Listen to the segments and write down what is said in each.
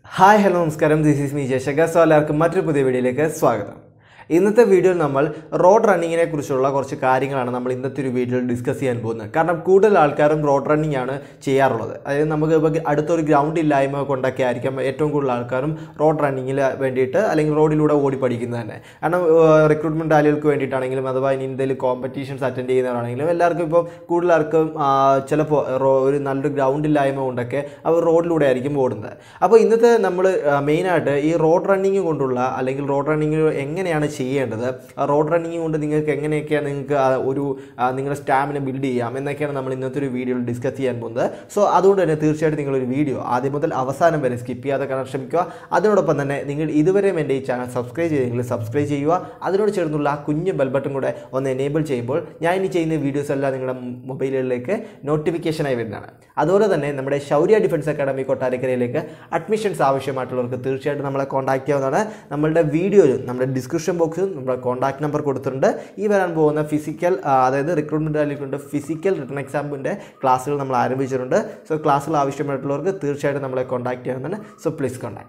hi hello നമസ്കാരം this is me Jayashankar so എല്ലാവർക്കും മറ്റൊരു പുതിയ വീഡിയോയിലേക്ക് സ്വാഗതം ഇന്നത്തെ വീഡിയോയിൽ നമ്മൾ റോഡ് റണ്ണിങ്ങിനെ കുറിച്ചുള്ള കുറച്ച് കാര്യങ്ങളാണ് നമ്മൾ ഇന്നത്തെ ഒരു വീഡിയോയിൽ ഡിസ്കസ് ചെയ്യാൻ പോകുന്നത് കാരണം കൂടുതൽ ആൾക്കാരും റോഡ് റണ്ണിങ് ആണ് ചെയ്യാറുള്ളത് അതായത് നമുക്ക് ഇപ്പോൾ അടുത്തൊരു ഗ്രൗണ്ട് ഇല്ലായ്മ കൊണ്ടൊക്കെ ആയിരിക്കാം ഏറ്റവും കൂടുതൽ ആൾക്കാരും റോഡ് റണ്ണിങ്ങിൽ വേണ്ടിയിട്ട് അല്ലെങ്കിൽ റോഡിലൂടെ ഓടി പഠിക്കുന്നത് തന്നെ കാരണം റിക്രൂട്ട്മെൻറ്റ് റാലികൾക്ക് വേണ്ടിയിട്ടാണെങ്കിലും അഥവാ ഇനി എന്തെങ്കിലും കോമ്പറ്റീഷൻസ് അറ്റൻഡ് ചെയ്യുന്നവരാണെങ്കിലും എല്ലാവർക്കും ഇപ്പോൾ കൂടുതൽ ആൾക്കും ആ, ചിലപ്പോൾ റോ- ഒരു നല്ലൊരു ഗ്രൗണ്ട് ഇല്ലായ്മ കൊണ്ടൊക്കെ അവർ റോഡിലൂടെ ആയിരിക്കും ഓടുന്നത് അപ്പോൾ ഇന്നത്തെ നമ്മൾ മെയിനായിട്ട് ഈ റോഡ് റണ്ണിങ് കൊണ്ടുള്ള അല്ലെങ്കിൽ റോഡ് റണ്ണിങ് എങ്ങനെയാണ് ചെയ്യേണ്ടത് ആ റോഡ് റണ്ണിങ് കൊണ്ട് നിങ്ങൾക്ക് എങ്ങനെയൊക്കെയാണ് നിങ്ങൾക്ക് ആ ഒരു ആ, നിങ്ങളുടെ സ്റ്റാമിന ബിൽഡ് ചെയ്യാം എന്നൊക്കെയാണ് നമ്മൾ ഇന്നത്തെ ഒരു വീഡിയോയിൽ ഡിസ്കസ് ചെയ്യാൻ പോകുന്നത് സോ അതുകൊണ്ട് തന്നെ തീർച്ചയായിട്ടും നിങ്ങളൊരു വീഡിയോ ആദ്യം മുതൽ അവസാനം വരെ സ്കിപ്പ് ചെയ്യാതെ കാണാൻ ശ്രമിക്കുക അതിനോടൊപ്പം തന്നെ നിങ്ങൾ ഇതുവരെയും എൻ്റെ ഈ ചാനൽ സബ്സ്ക്രൈബ് ചെയ്തെങ്കിൽ സബ്സ്ക്രൈബ് ചെയ്യുക അതിനോട് ചേർന്നുള്ള ആ കുഞ്ഞ് ബെൽ ബട്ടൺ കൂടെ ഒന്ന് എനേബിൾ ചെയ്യുമ്പോൾ ഞാൻ ഇനി ചെയ്യുന്ന വീഡിയോസ് എല്ലാം നിങ്ങളുടെ മൊബൈലുകളിലേക്ക് നോട്ടിഫിക്കേഷനായി വരുന്നതാണ് അതുപോലെ തന്നെ നമ്മുടെ ശൗര്യ ഡിഫൻസ് അക്കാഡമി കൊട്ടാരക്കരയിലേക്ക് അഡ്മിഷൻസ് ആവശ്യമായിട്ടുള്ളവർക്ക് തീർച്ചയായിട്ടും നമ്മളെ കോൺടാക്ട് ചെയ്യാവുന്നതാണ് നമ്മളുടെ വീഡിയോയിൽ നമ്മുടെ ഡിസ്ക്രിപ്ഷൻ ബോക്സിൽ നമ്മുടെ കോൺടാക്ട് നമ്പർ കൊടുത്തിട്ടുണ്ട് ഈ വരാൻ പോകുന്ന ഫിസിക്കൽ അതായത് റിക്രൂട്ട്മെൻറ്റ് റാലിക്കുണ്ട് ഫിസിക്കൽ റിട്ടേൺ എക്സാമിൻ്റെ ക്ലാസ്സുകൾ നമ്മൾ ആരംഭിച്ചിട്ടുണ്ട് സോ ക്ലാസ്സുകൾ ആവശ്യമായിട്ടുള്ളവർക്ക് തീർച്ചയായിട്ടും നമ്മളെ കോൺടാക്ട് ചെയ്യാവുന്നതാണ് സോ പ്ലീസ് കോൺടാക്ട്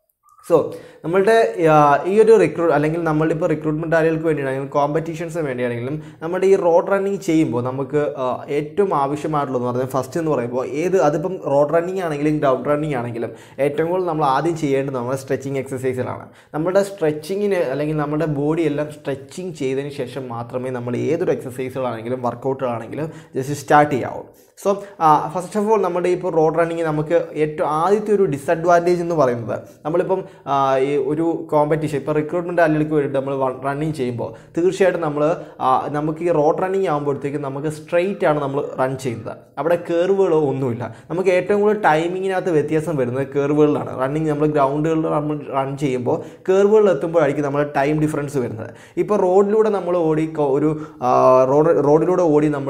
സോ നമ്മളുടെ ആ, ഈ ഒരു റിക്രൂട്ട് അല്ലെങ്കിൽ നമ്മളിപ്പോൾ റിക്രൂട്ട്മെൻറ്റ് ആളുകൾക്ക് വേണ്ടിയാണെങ്കിലും കോമ്പറ്റീഷൻസിന് വേണ്ടിയാണെങ്കിലും നമ്മുടെ ഈ റോഡ് റണ്ണിങ് ചെയ്യുമ്പോൾ നമുക്ക് ആ, ഏറ്റവും ആവശ്യമായിട്ടുള്ളതെന്ന് പറഞ്ഞാൽ ഫസ്റ്റ് എന്ന് പറയുമ്പോൾ ഏത് അതിപ്പം റോഡ് റണ്ണിങ് ആണെങ്കിലും ഗ്രൗണ്ട് റണ്ണിങ് ആണെങ്കിലും ഏറ്റവും കൂടുതൽ നമ്മൾ ആദ്യം ചെയ്യേണ്ടത് നമ്മുടെ സ്ട്രെച്ചിങ് എക്സസൈസുകളാണ് നമ്മുടെ സ്ട്രെച്ചിങ്ങിന് അല്ലെങ്കിൽ നമ്മുടെ ബോഡി എല്ലാം സ്ട്രെച്ചിങ് ചെയ്തതിന് ശേഷം മാത്രമേ നമ്മൾ ഏതൊരു എക്സസൈസുകളാണെങ്കിലും വർക്കൗട്ടുകളാണെങ്കിലും ജസ്റ്റ് സ്റ്റാർട്ട് ചെയ്യാവൂ സോ ഫസ്റ്റ് ഓഫ് ഓൾ നമ്മുടെ ഇപ്പോൾ റോഡ് റണ്ണിങ് നമുക്ക് ഏറ്റവും ആദ്യത്തെ ഒരു ഡിസഡ്വാൻറ്റേജ് എന്ന് പറയുന്നത് നമ്മളിപ്പം ആ, ഈ ഒരു കോമ്പറ്റീഷൻ ഇപ്പോൾ റിക്രൂട്ട്മെൻറ്റ് ആളുകൾക്ക് വേണ്ടിയിട്ട് നമ്മൾ റണ്ണിങ് ചെയ്യുമ്പോൾ തീർച്ചയായിട്ടും നമ്മൾ നമുക്ക് ഈ റോഡ് റണ്ണിങ് ആകുമ്പോഴത്തേക്കും നമുക്ക് സ്ട്രെയിറ്റ് ആണ് നമ്മൾ റൺ ചെയ്യുന്നത് അവിടെ കർവുകളോ ഒന്നുമില്ല നമുക്ക് ഏറ്റവും കൂടുതൽ ടൈമിങ്ങിനകത്ത് വ്യത്യാസം വരുന്നത് കർവുകളിലാണ് റണ്ണിങ് നമ്മൾ ഗ്രൗണ്ടുകളിൽ നമ്മൾ റൺ ചെയ്യുമ്പോൾ കർവുകളിൽ എത്തുമ്പോഴായിരിക്കും നമ്മൾ ടൈം ഡിഫറൻസ് വരുന്നത് ഇപ്പോൾ റോഡിലൂടെ നമ്മൾ ഓടി കൊ- ഒരു ആ, റോഡ് റോഡിലൂടെ ഓടി നമ്മൾ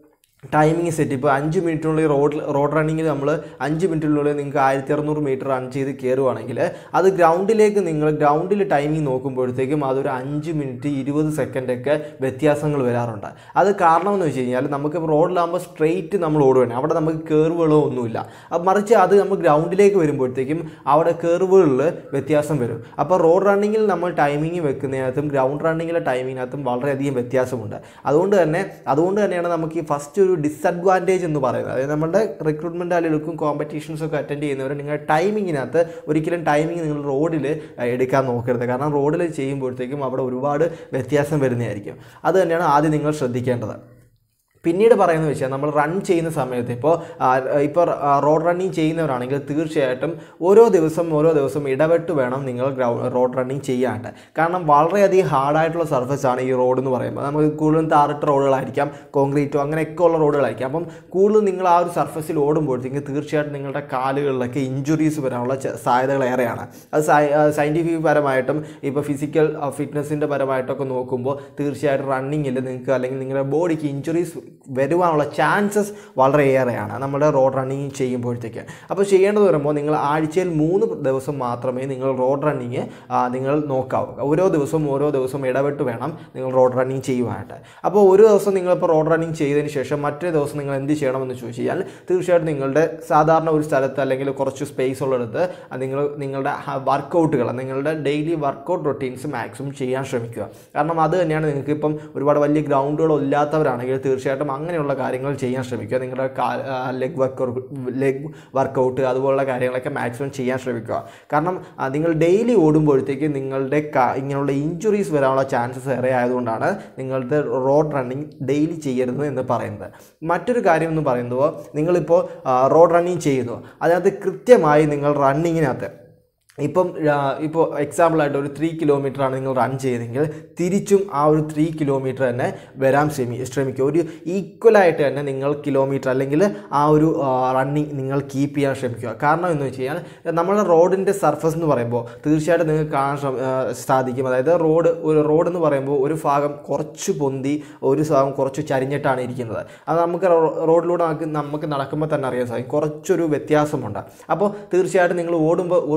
ടൈമിങ് സെറ്റ് ഇപ്പോൾ അഞ്ച് മിനിറ്റിനുള്ളിൽ റോഡ് റോഡ് റണ്ണിങ്ങിൽ നമ്മൾ അഞ്ച് മിനിറ്റിനുള്ളിൽ നിങ്ങൾക്ക് ആയിരത്തി അറുന്നൂറ് മീറ്റർ റൺ ചെയ്ത് കയറുവാണെങ്കിൽ അത് ഗ്രൗണ്ടിലേക്ക് നിങ്ങൾ ഗ്രൗണ്ടിൽ ടൈമിംഗ് നോക്കുമ്പോഴത്തേക്കും അതൊരു അഞ്ച് മിനിറ്റ് ഇരുപത് സെക്കൻഡൊക്കെ വ്യത്യാസങ്ങൾ വരാറുണ്ട് അത് കാരണം എന്ന് വെച്ച് കഴിഞ്ഞാൽ നമുക്ക് റോഡിലാകുമ്പോൾ സ്ട്രെയിറ്റ് നമ്മൾ ഓടുകയാണ് അവിടെ നമുക്ക് കയറുകളോ ഒന്നുമില്ല അപ്പം മറിച്ച് അത് നമ്മൾ ഗ്രൗണ്ടിലേക്ക് വരുമ്പോഴത്തേക്കും അവിടെ കയറുകളിൽ വ്യത്യാസം വരും അപ്പോൾ റോഡ് റണ്ണിങ്ങിൽ നമ്മൾ ടൈമിംഗ് വെക്കുന്നതിനകത്തും ഗ്രൗണ്ട് റണ്ണിങ്ങിലെ ടൈമിങ്ങിനകത്തും വളരെയധികം വ്യത്യാസമുണ്ട് അതുകൊണ്ട് തന്നെ അതുകൊണ്ട് തന്നെയാണ് നമുക്ക് ഈ ഫസ്റ്റ് ഒരു ഡിസഡ്വാൻറ്റേജ് എന്ന് പറയുന്നത് അതായത് നമ്മുടെ റിക്രൂട്ട്മെൻറ്റ് ആളുകൾക്കും കോമ്പറ്റീഷൻസ് ഒക്കെ അറ്റൻഡ് ചെയ്യുന്നവർ നിങ്ങളുടെ ടൈമിങ്ങിനകത്ത് ഒരിക്കലും ടൈമിംഗ് നിങ്ങൾ റോഡിൽ എടുക്കാൻ നോക്കരുത് കാരണം റോഡിൽ ചെയ്യുമ്പോഴത്തേക്കും അവിടെ ഒരുപാട് വ്യത്യാസം വരുന്നതായിരിക്കും അത് തന്നെയാണ് ആദ്യം നിങ്ങൾ ശ്രദ്ധിക്കേണ്ടത് പിന്നീട് പറയുന്നത് വെച്ചാൽ നമ്മൾ റൺ ചെയ്യുന്ന സമയത്ത് ഇപ്പോൾ ഇപ്പോൾ റോഡ് റണ്ണിങ് ചെയ്യുന്നവരാണെങ്കിൽ തീർച്ചയായിട്ടും ഓരോ ദിവസം ഓരോ ദിവസം ഇടപെട്ട് വേണം നിങ്ങൾ ഗ്രൗ റോഡ് റണ്ണിങ് ചെയ്യാണ്ട് കാരണം വളരെയധികം ഹാർഡായിട്ടുള്ള സർഫസ് ആണ് ഈ റോഡ് എന്ന് പറയുമ്പോൾ നമുക്ക് കൂടുതലും താറിട്ട റോഡുകളായിരിക്കാം കോൺക്രീറ്റോ അങ്ങനെയൊക്കെ ഉള്ള റോഡുകളായിരിക്കാം അപ്പം കൂടുതൽ നിങ്ങൾ ആ ഒരു സർഫസിൽ ഓടുമ്പോഴത്തേക്കും തീർച്ചയായിട്ടും നിങ്ങളുടെ കാലുകളിലൊക്കെ ഇഞ്ചുറീസ് വരാനുള്ള ച- സാധ്യതകൾ ഏറെയാണ് അത് സയൻറ്റിഫിക് പരമായിട്ടും ഇപ്പോൾ ഫിസിക്കൽ ഫിറ്റ്നസിൻ്റെ പരമായിട്ടൊക്കെ നോക്കുമ്പോൾ തീർച്ചയായിട്ടും റണ്ണിങ്ങിൽ നിങ്ങൾക്ക് അല്ലെങ്കിൽ നിങ്ങളുടെ ബോഡിക്ക് ഇഞ്ചുറീസ് വരുവാനുള്ള ചാൻസസ് വളരെയേറെയാണ് നമ്മുടെ റോഡ് റണ്ണിങ് ചെയ്യുമ്പോഴത്തേക്ക് അപ്പോൾ ചെയ്യേണ്ടത് വരുമ്പോൾ നിങ്ങൾ ആഴ്ചയിൽ മൂന്ന് ദിവസം മാത്രമേ നിങ്ങൾ റോഡ് റണ്ണിങ് നിങ്ങൾ നോക്കാവൂ ഓരോ ദിവസവും ഓരോ ദിവസവും ഇടവിട്ട് വേണം നിങ്ങൾ റോഡ് റണ്ണിങ് ചെയ്യുവാനായിട്ട് അപ്പോൾ ഒരു ദിവസം നിങ്ങളിപ്പോൾ റോഡ് റണ്ണിങ് ചെയ്തതിന് ശേഷം മറ്റേ ദിവസം നിങ്ങൾ എന്ത് ചെയ്യണമെന്ന് ചോദിച്ചു കഴിഞ്ഞാൽ തീർച്ചയായിട്ടും നിങ്ങളുടെ സാധാരണ ഒരു സ്ഥലത്ത് അല്ലെങ്കിൽ കുറച്ച് സ്പേസ് ഉള്ളിടത്ത് നിങ്ങൾ നിങ്ങളുടെ വർക്കൗട്ടുകൾ നിങ്ങളുടെ ഡെയിലി വർക്കൗട്ട് റൊട്ടീൻസ് മാക്സിമം ചെയ്യാൻ ശ്രമിക്കുക കാരണം അത് തന്നെയാണ് നിങ്ങൾക്ക് ഇപ്പം ഒരുപാട് വലിയ ഗ്രൗണ്ടുകളോ ഇല്ലാത്തവരാണെങ്കിൽ തീർച്ചയായിട്ടും അങ്ങനെയുള്ള കാര്യങ്ങൾ ചെയ്യാൻ ശ്രമിക്കുക നിങ്ങളുടെ ലെഗ് വർക്ക് ലെഗ് വർക്കൗട്ട് അതുപോലുള്ള കാര്യങ്ങളൊക്കെ മാക്സിമം ചെയ്യാൻ ശ്രമിക്കുക കാരണം ആ, നിങ്ങൾ ഡെയിലി ഓടുമ്പോഴത്തേക്ക് നിങ്ങളുടെ ക- ഇങ്ങനെയുള്ള ഇഞ്ചുറീസ് വരാനുള്ള ചാൻസസ് ഏറെ ആയതുകൊണ്ടാണ് നിങ്ങളുടെ റോഡ് റണ്ണിങ് ഡെയിലി ചെയ്യരുത് എന്ന് പറയുന്നത് മറ്റൊരു കാര്യം എന്ന് പറയുമ്പോൾ നിങ്ങളിപ്പോൾ റോഡ് റണ്ണിങ് ചെയ്യുന്നു അതിനകത്ത് കൃത്യമായി നിങ്ങൾ റണ്ണിങ്ങിനകത്ത് ഇപ്പം ആ, ഇപ്പോൾ എക്സാമ്പിളായിട്ട് ഒരു ത്രീ ആണ് നിങ്ങൾ റൺ ചെയ്തെങ്കിൽ തിരിച്ചും ആ ഒരു ത്രീ കിലോമീറ്റർ തന്നെ വരാൻ ശ്രമി ശ്രമിക്കുക ഒരു ഈക്വലായിട്ട് തന്നെ നിങ്ങൾ കിലോമീറ്റർ അല്ലെങ്കിൽ ആ ഒരു റണ്ണിങ് നിങ്ങൾ കീപ്പ് ചെയ്യാൻ ശ്രമിക്കുക കാരണം എന്ന് വെച്ച് കഴിഞ്ഞാൽ നമ്മുടെ റോഡിൻ്റെ സർഫസ് എന്ന് പറയുമ്പോൾ തീർച്ചയായിട്ടും നിങ്ങൾക്ക് കാണാൻ ശ്രമ- ആ, സാധിക്കും അതായത് റോഡ് ഒരു റോഡ് എന്ന് പറയുമ്പോൾ ഒരു ഭാഗം കുറച്ച് പൊന്തി ഒരു ഭാഗം കുറച്ച് ചരിഞ്ഞിട്ടാണ് ഇരിക്കുന്നത് അത് നമുക്ക് റോ- റോഡിലൂടെ നമുക്ക് നമുക്ക് നടക്കുമ്പോൾ തന്നെ അറിയാൻ സാധിക്കും കുറച്ചൊരു വ്യത്യാസമുണ്ട് അപ്പോൾ തീർച്ചയായിട്ടും നിങ്ങൾ ഓടുമ്പോൾ ഓടുന്ന സമയത്ത്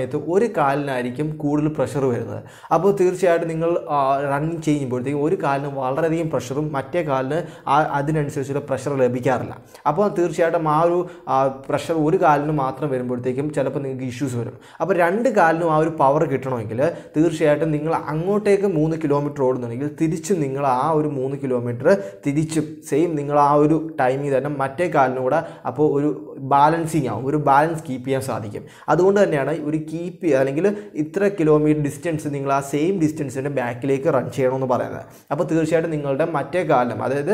സമയത്ത് ഒരു കാലിനായിരിക്കും കൂടുതൽ പ്രഷർ വരുന്നത് അപ്പോൾ തീർച്ചയായിട്ടും നിങ്ങൾ റണ്ണിങ് ചെയ്യുമ്പോഴത്തേക്കും ഒരു കാലിന് വളരെയധികം പ്രഷറും മറ്റേ കാലിന് ആ അതിനനുസരിച്ചുള്ള പ്രഷർ ലഭിക്കാറില്ല അപ്പോൾ തീർച്ചയായിട്ടും ആ ഒരു പ്രഷർ ഒരു കാലിന് മാത്രം വരുമ്പോഴത്തേക്കും ചിലപ്പോൾ നിങ്ങൾക്ക് ഇഷ്യൂസ് വരും അപ്പോൾ രണ്ട് കാലിനും ആ ഒരു പവർ കിട്ടണമെങ്കിൽ തീർച്ചയായിട്ടും നിങ്ങൾ അങ്ങോട്ടേക്ക് മൂന്ന് കിലോമീറ്റർ ഓടുന്നുണ്ടെങ്കിൽ തിരിച്ചും നിങ്ങൾ ആ ഒരു മൂന്ന് കിലോമീറ്റർ തിരിച്ചും സെയിം നിങ്ങൾ ആ ഒരു ടൈമിൽ തന്നെ മറ്റേ കാലിനും കൂടെ അപ്പോൾ ഒരു ബാലൻസിങ് ആവും ഒരു ബാലൻസ് കീപ്പ് ചെയ്യാൻ സാധിക്കും അതുകൊണ്ട് തന്നെയാണ് ഒരു കീപ്പ് അല്ലെങ്കിൽ ഇത്ര കിലോമീറ്റർ ഡിസ്റ്റൻസ് നിങ്ങൾ ആ സെയിം ഡിസ്റ്റൻസിൻ്റെ ബാക്കിലേക്ക് റൺ ചെയ്യണമെന്ന് പറയുന്നത് അപ്പോൾ തീർച്ചയായിട്ടും നിങ്ങളുടെ മറ്റേ കാലിലും അതായത്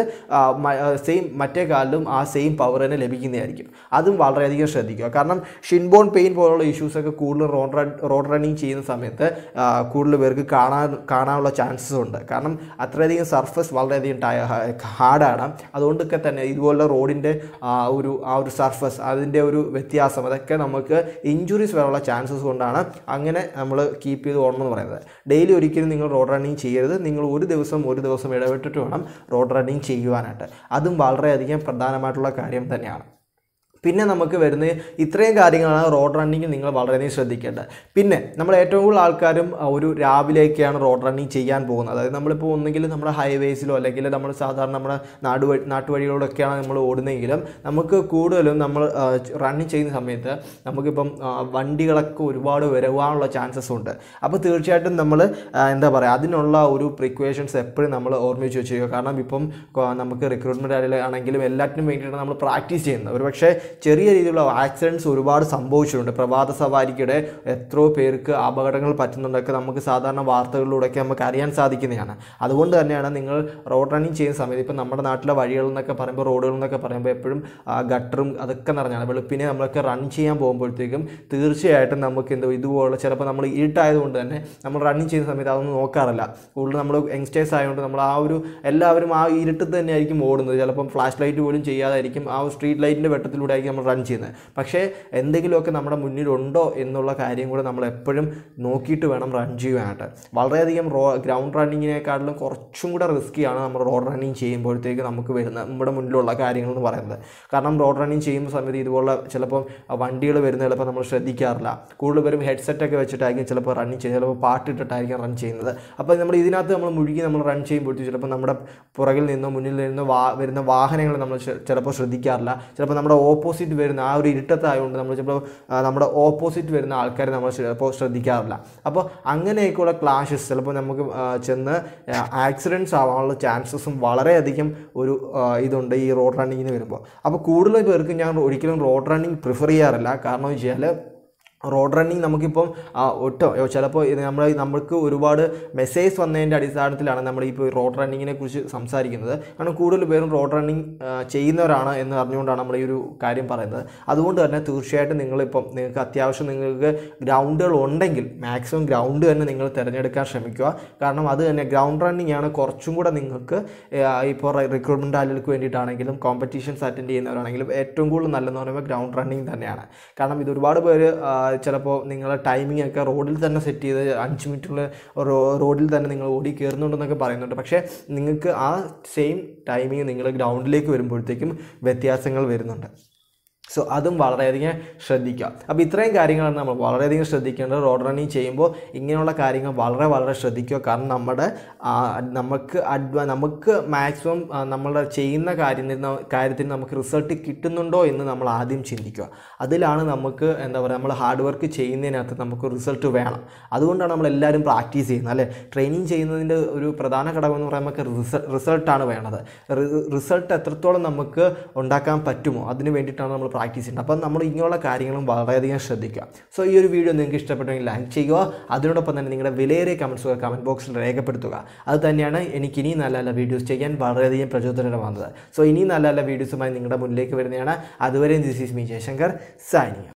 സെയിം മറ്റേ കാലിലും ആ സെയിം പവർ തന്നെ ലഭിക്കുന്നതായിരിക്കും അതും വളരെയധികം ശ്രദ്ധിക്കുക കാരണം ഷിൻബോൺ പെയിൻ പോലുള്ള ഇഷ്യൂസൊക്കെ കൂടുതൽ റോഡ് റൺ റോഡ് റണ്ണിങ് ചെയ്യുന്ന സമയത്ത് ആ, കൂടുതൽ പേർക്ക് കാണാൻ കാണാനുള്ള ചാൻസസ് ഉണ്ട് കാരണം അത്രയധികം സർഫസ് വളരെയധികം ടയ ഹാർഡാണ് അതുകൊണ്ടൊക്കെ തന്നെ ഇതുപോലുള്ള റോഡിൻ്റെ ഒരു ആ ഒരു സർഫസ് അതിൻ്റെ ഒരു വ്യത്യാസം അതൊക്കെ നമുക്ക് ഇഞ്ചുറീസ് വരാനുള്ള ചാൻസസ് കൊണ്ടാണ് അങ്ങനെ നമ്മൾ കീപ്പ് ചെയ്ത് ഓടണമെന്ന് പറയുന്നത് ഡെയിലി ഒരിക്കലും നിങ്ങൾ റോഡ് റണ്ണിങ് ചെയ്യരുത് നിങ്ങൾ ഒരു ദിവസം ഒരു ദിവസം ഇടവിട്ടിട്ട് വേണം റോഡ് റണ്ണിങ് ചെയ്യുവാനായിട്ട് അതും വളരെയധികം പ്രധാനമായിട്ടുള്ള കാര്യം തന്നെയാണ് പിന്നെ നമുക്ക് വരുന്ന ഇത്രയും കാര്യങ്ങളാണ് റോഡ് റണ്ണിങ്ങിൽ നിങ്ങൾ വളരെയധികം ശ്രദ്ധിക്കേണ്ടത് പിന്നെ നമ്മൾ ഏറ്റവും കൂടുതൽ ആൾക്കാരും ആ, ഒരു രാവിലെയൊക്കെയാണ് റോഡ് റണ്ണിങ് ചെയ്യാൻ പോകുന്നത് അതായത് നമ്മളിപ്പോൾ ഒന്നുകിൽ നമ്മുടെ ഹൈവേസിലോ അല്ലെങ്കിൽ നമ്മൾ സാധാരണ നമ്മുടെ നാടുവഴി നാട്ടുവഴികളിലൊക്കെയാണ് നമ്മൾ ഓടുന്നതെങ്കിലും നമുക്ക് കൂടുതലും നമ്മൾ റണ്ണിങ് ചെയ്യുന്ന സമയത്ത് നമുക്കിപ്പം ആ, വണ്ടികളൊക്കെ ഒരുപാട് വരവാനുള്ള ചാൻസസ് ഉണ്ട് അപ്പോൾ തീർച്ചയായിട്ടും നമ്മൾ എന്താ പറയുക അതിനുള്ള ഒരു പ്രിക്വേഷൻസ് എപ്പോഴും നമ്മൾ ഓർമ്മിച്ച് വെച്ചിരിക്കുക കാരണം ഇപ്പം കൊ- നമുക്ക് റിക്രൂട്ട്മെൻറ്റ് ആണെങ്കിലും എല്ലാറ്റിനും വേണ്ടിയിട്ടാണ് നമ്മൾ പ്രാക്ടീസ് ചെയ്യുന്നത് ഒരു പക്ഷേ ചെറിയ രീതിയിലുള്ള ആക്സിഡൻറ്റ്സ് ഒരുപാട് സംഭവിച്ചിട്ടുണ്ട് പ്രഭാത സവാരിക്കിടെ എത്രയോ പേർക്ക് അപകടങ്ങൾ പറ്റുന്നുണ്ടൊക്കെ നമുക്ക് സാധാരണ വാർത്തകളിലൂടെയൊക്കെ നമുക്ക് അറിയാൻ സാധിക്കുന്നതാണ് അതുകൊണ്ട് തന്നെയാണ് നിങ്ങൾ റോഡ് റണ്ണിങ് ചെയ്യുന്ന സമയത്ത് ഇപ്പം നമ്മുടെ നാട്ടിലെ വഴികൾ എന്നൊക്കെ പറയുമ്പോൾ റോഡുകൾ എന്നൊക്കെ പറയുമ്പോൾ എപ്പോഴും ആ, ഗട്ടറും അതൊക്കെ നിറഞ്ഞാണ് വെളുപ്പിനെ നമ്മളൊക്കെ റൺ ചെയ്യാൻ പോകുമ്പോഴത്തേക്കും തീർച്ചയായിട്ടും നമുക്ക് എന്തോ ഇതുപോലെ ചിലപ്പോൾ നമ്മൾ ഇരുട്ടായതുകൊണ്ട് തന്നെ നമ്മൾ റണ്ണിങ് ചെയ്യുന്ന സമയത്ത് അതൊന്നും നോക്കാറില്ല കൂടുതൽ നമ്മൾ യങ്സ്റ്റേഴ്സ് ആയതുകൊണ്ട് നമ്മൾ ആ ഒരു എല്ലാവരും ആ ഇരുട്ടത്ത് തന്നെ ആയിരിക്കും ഓടുന്നത് ചിലപ്പം ഫ്ലാഷ് ലൈറ്റ് പോലും ചെയ്യാതായിരിക്കും ആ സ്ട്രീറ്റ് ലൈറ്റിൻ്റെ വെട്ടത്തിലൂടെ ആയിരിക്കും നമ്മൾ റൺ ചെയ്യുന്നത് പക്ഷേ എന്തെങ്കിലുമൊക്കെ നമ്മുടെ മുന്നിലുണ്ടോ എന്നുള്ള കാര്യം കൂടെ നമ്മൾ എപ്പോഴും നോക്കിയിട്ട് വേണം റൺ ചെയ്യുവാനായിട്ട് വളരെയധികം റോ ഗ്രൗണ്ട് റണ്ണിങ്ങിനെക്കാട്ടിലും കുറച്ചും കൂടെ റിസ്ക്കിയാണ് നമ്മൾ റോഡ് റണ്ണിങ് ചെയ്യുമ്പോഴത്തേക്ക് നമുക്ക് വരുന്ന നമ്മുടെ മുന്നിലുള്ള കാര്യങ്ങൾ എന്ന് പറയുന്നത് കാരണം റോഡ് റണ്ണിങ് ചെയ്യുന്ന സമയത്ത് ഇതുപോലുള്ള ചിലപ്പം വണ്ടികൾ വരുന്ന ചിലപ്പോൾ നമ്മൾ ശ്രദ്ധിക്കാറില്ല കൂടുതൽ പേരും ഹെഡ്സെറ്റ് ഒക്കെ വെച്ചിട്ടായിരിക്കും ചിലപ്പോൾ റണ്ണിങ് ചെയ്യുന്നത് ചിലപ്പോൾ പാട്ടിട്ടിട്ടായിരിക്കും റൺ ചെയ്യുന്നത് അപ്പോൾ നമ്മൾ ഇതിനകത്ത് നമ്മൾ മുഴുകി നമ്മൾ റൺ ചെയ്യുമ്പോഴത്തേക്ക് ചിലപ്പോൾ നമ്മുടെ പുറകിൽ നിന്നോ മുന്നിൽ നിന്നോ വാ വരുന്ന വാഹനങ്ങൾ നമ്മൾ ചെ- ചിലപ്പോൾ ശ്രദ്ധിക്കാറില്ല ചിലപ്പോൾ നമ്മുടെ ഓപ്പോസിറ്റ് വരുന്ന ആ ഒരു ഇരുട്ടത്തായതുകൊണ്ട് നമ്മൾ ചിലപ്പോൾ ആ, നമ്മുടെ ഓപ്പോസിറ്റ് വരുന്ന ആൾക്കാരെ നമ്മൾ ചിലപ്പോൾ ശ്രദ്ധിക്കാറില്ല അപ്പോൾ അങ്ങനെയൊക്കെയുള്ള ക്ലാഷസ് ചിലപ്പോൾ നമുക്ക് ആ, ചെന്ന് ആക്സിഡൻറ്റ്സ് ആവാനുള്ള ചാൻസസും വളരെയധികം ഒരു ആ, ഇതുണ്ട് ഈ റോഡ് റണ്ണിങ്ങിന് വരുമ്പോൾ അപ്പോൾ കൂടുതൽ പേർക്ക് ഞാൻ ഒരിക്കലും റോഡ് റണ്ണിങ് പ്രിഫർ ചെയ്യാറില്ല കാരണം വെച്ചാൽ റോഡ് റണ്ണിങ് നമുക്കിപ്പം ആ, ഒട്ടും അയ്യോ, ചിലപ്പോൾ ഇത് നമ്മൾ നമുക്ക് ഒരുപാട് മെസ്സേജ് വന്നതിൻ്റെ അടിസ്ഥാനത്തിലാണ് നമ്മൾ ഇപ്പോൾ റോഡ് റണ്ണിങ്ങിനെ കുറിച്ച് സംസാരിക്കുന്നത് കാരണം കൂടുതൽ പേരും റോഡ് റണ്ണിങ് ചെയ്യുന്നവരാണ് എന്ന് അറിഞ്ഞുകൊണ്ടാണ് നമ്മൾ ഈ ഒരു കാര്യം പറയുന്നത് അതുകൊണ്ട് തന്നെ തീർച്ചയായിട്ടും നിങ്ങളിപ്പം നിങ്ങൾക്ക് അത്യാവശ്യം നിങ്ങൾക്ക് ഗ്രൗണ്ടുകൾ ഉണ്ടെങ്കിൽ മാക്സിമം ഗ്രൗണ്ട് തന്നെ നിങ്ങൾ തിരഞ്ഞെടുക്കാൻ ശ്രമിക്കുക കാരണം അത് തന്നെ ഗ്രൗണ്ട് റണ്ണിങ് ആണ് കുറച്ചും കൂടെ നിങ്ങൾക്ക് ഇപ്പോൾ റിക്രൂട്ട്മെൻറ്റ് ആളുകൾക്ക് വേണ്ടിയിട്ടാണെങ്കിലും കോമ്പറ്റീഷൻസ് അറ്റൻഡ് ചെയ്യുന്നവരാണെങ്കിലും ഏറ്റവും കൂടുതൽ നല്ലതെന്ന് പറയുമ്പോൾ ഗ്രൗണ്ട് റണ്ണിങ് തന്നെയാണ് കാരണം ഇത് ഒരുപാട് പേര് ആ, ചിലപ്പോൾ നിങ്ങളെ ടൈമിംഗ് ഒക്കെ റോഡിൽ തന്നെ സെറ്റ് ചെയ്ത് അഞ്ച് മിനിറ്റുള്ള റോഡിൽ തന്നെ നിങ്ങൾ ഓടി കയറുന്നുണ്ടെന്നൊക്കെ പറയുന്നുണ്ട് പക്ഷേ നിങ്ങൾക്ക് ആ സെയിം ടൈമിങ് നിങ്ങൾ ഗ്രൗണ്ടിലേക്ക് വരുമ്പോഴത്തേക്കും വ്യത്യാസങ്ങൾ വരുന്നുണ്ട് സോ അതും വളരെയധികം ശ്രദ്ധിക്കുക അപ്പോൾ ഇത്രയും കാര്യങ്ങളാണ് നമ്മൾ വളരെയധികം ശ്രദ്ധിക്കേണ്ടത് റോഡ് റണ്ണിങ് ചെയ്യുമ്പോൾ ഇങ്ങനെയുള്ള കാര്യങ്ങൾ വളരെ വളരെ ശ്രദ്ധിക്കുക കാരണം നമ്മുടെ ആ, നമുക്ക് അഡ്വ നമുക്ക് മാക്സിമം നമ്മൾ ചെയ്യുന്ന കാര്യത്തിൽ കാര്യത്തിന് നമുക്ക് റിസൾട്ട് കിട്ടുന്നുണ്ടോ എന്ന് നമ്മൾ ആദ്യം ചിന്തിക്കുക അതിലാണ് നമുക്ക് എന്താ പറയുക നമ്മൾ ഹാർഡ് വർക്ക് ചെയ്യുന്നതിനകത്ത് നമുക്ക് റിസൾട്ട് വേണം അതുകൊണ്ടാണ് നമ്മൾ എല്ലാവരും പ്രാക്ടീസ് ചെയ്യുന്നത് അല്ലേ ട്രെയിനിങ് ചെയ്യുന്നതിൻ്റെ ഒരു പ്രധാന ഘടകം എന്ന് പറയുമ്പോൾ നമുക്ക് റിസൾട്ടാണ് വേണത് റിസൾട്ട് എത്രത്തോളം നമുക്ക് ഉണ്ടാക്കാൻ പറ്റുമോ അതിന് വേണ്ടിയിട്ടാണ് നമ്മൾ പ്രാക്ടീസ് ചെയ്യുന്നത് അപ്പം നമ്മൾ ഇങ്ങനെയുള്ള കാര്യങ്ങളും വളരെയധികം ശ്രദ്ധിക്കുക സോ ഈ ഒരു വീഡിയോ നിങ്ങൾക്ക് ഇഷ്ടപ്പെട്ടെങ്കിൽ ലൈക്ക് ചെയ്യുക അതിനോടൊപ്പം തന്നെ നിങ്ങളുടെ വിലയേറിയ കമൻസുകൾ കമൻറ്റ് ബോക്സിൽ രേഖപ്പെടുത്തുക അത് തന്നെയാണ് എനിക്ക് ഇനിയും നല്ല നല്ല വീഡിയോസ് ചെയ്യാൻ വളരെയധികം പ്രചോദനമാകുന്നത് സോ ഇനിയും നല്ല നല്ല വീഡിയോസുമായി നിങ്ങളുടെ മുന്നിലേക്ക് വരുന്നതാണ് അതുവരെയും this is me Jayashankar signing